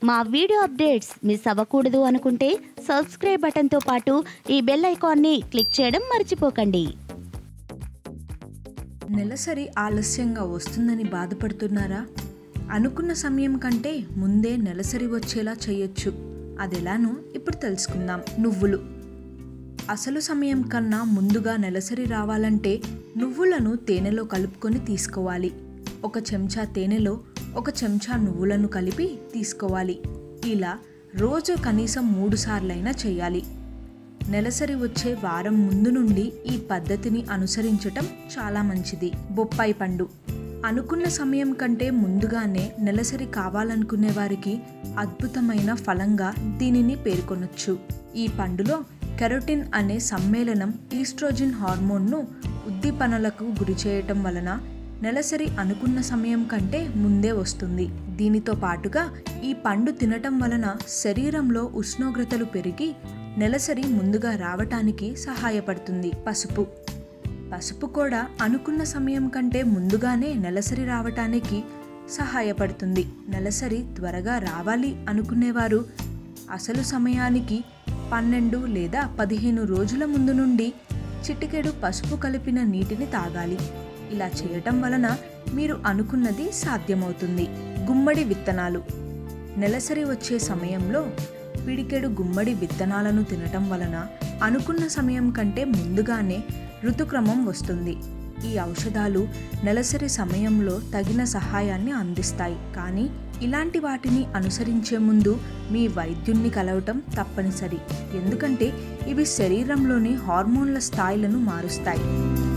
మా video updates miss అవ్వకూడదు అనుకుంటే సబ్స్క్రైబ్ బటన్తో పాటు ఈ బెల్ ఐకాన్ని క్లిక్ చేయడం మర్చిపోకండి నెలసరి ఆలస్యంగా వస్తుందని బాధపడుతున్నారా అనుకున్న సమయం కంటే ముందే నెలసరి వచ్చేలా చేయొచ్చు అదెలానో ఇప్పుడు తెలుసుకుందాం నువ్వులు అసలు సమయం కన్నా ముందుగా నెలసరి రావాలంటే నువ్వులను తేనెలో కలుపుకొని తీసుకోవాలి ఒక చెంచా తేనెలో ఒక చెంచా నువ్వులను కలిపి తీసుకోవాలి ఇలా రోజు కనీసం మూడు సార్లైనా చేయాలి నెలసరి వచ్చే వారం ముందు నుండి ఈ పద్ధతిని అనుసరించటం చాలా మంచిది బొప్పాయి పండు అనుకున్న సమయం కంటే ముందుగానే నెలసరి కావాలనుకునే వారికి అద్భుతమైన ఫలంగా దీనిని పేర్కొనొచ్చు ఈ పండులో కెరోటిన్ అనే సమ్మేళనం ఈస్ట్రోజిన్ హార్మోన్ను ఉద్దీపనలకు గురి చేయటం వలన నెలసరి అనుకున్న సమయం కంటే ముందే వస్తుంది దీనితో పాటుగా ఈ పండు తినటం వలన శరీరంలో ఉష్ణోగ్రతలు పెరిగి నెలసరి ముందుగా రావటానికి సహాయపడుతుంది పసుపు పసుపు కూడా అనుకున్న సమయం కంటే ముందుగానే నెలసరి రావటానికి సహాయపడుతుంది నెలసరి త్వరగా రావాలి అనుకునేవారు అసలు సమయానికి పన్నెండు లేదా పదిహేను రోజుల ముందు నుండి చిటికెడు పసుపు కలిపిన నీటిని తాగాలి ఇలా చేయటం వలన మీరు అనుకున్నది సాధ్యమవుతుంది గుమ్మడి విత్తనాలు నెలసరి వచ్చే సమయంలో పిడికెడు గుమ్మడి విత్తనాలను తినటం వలన అనుకున్న సమయం కంటే ముందుగానే ఋతుక్రమం వస్తుంది ఈ ఔషధాలు నెలసరి సమయంలో తగిన సహాయాన్ని అందిస్తాయి కానీ ఇలాంటి వాటిని అనుసరించే ముందు మీ వైద్యుణ్ణి కలవటం తప్పనిసరి ఎందుకంటే ఇవి శరీరంలోని హార్మోన్ల స్థాయిలను మారుస్తాయి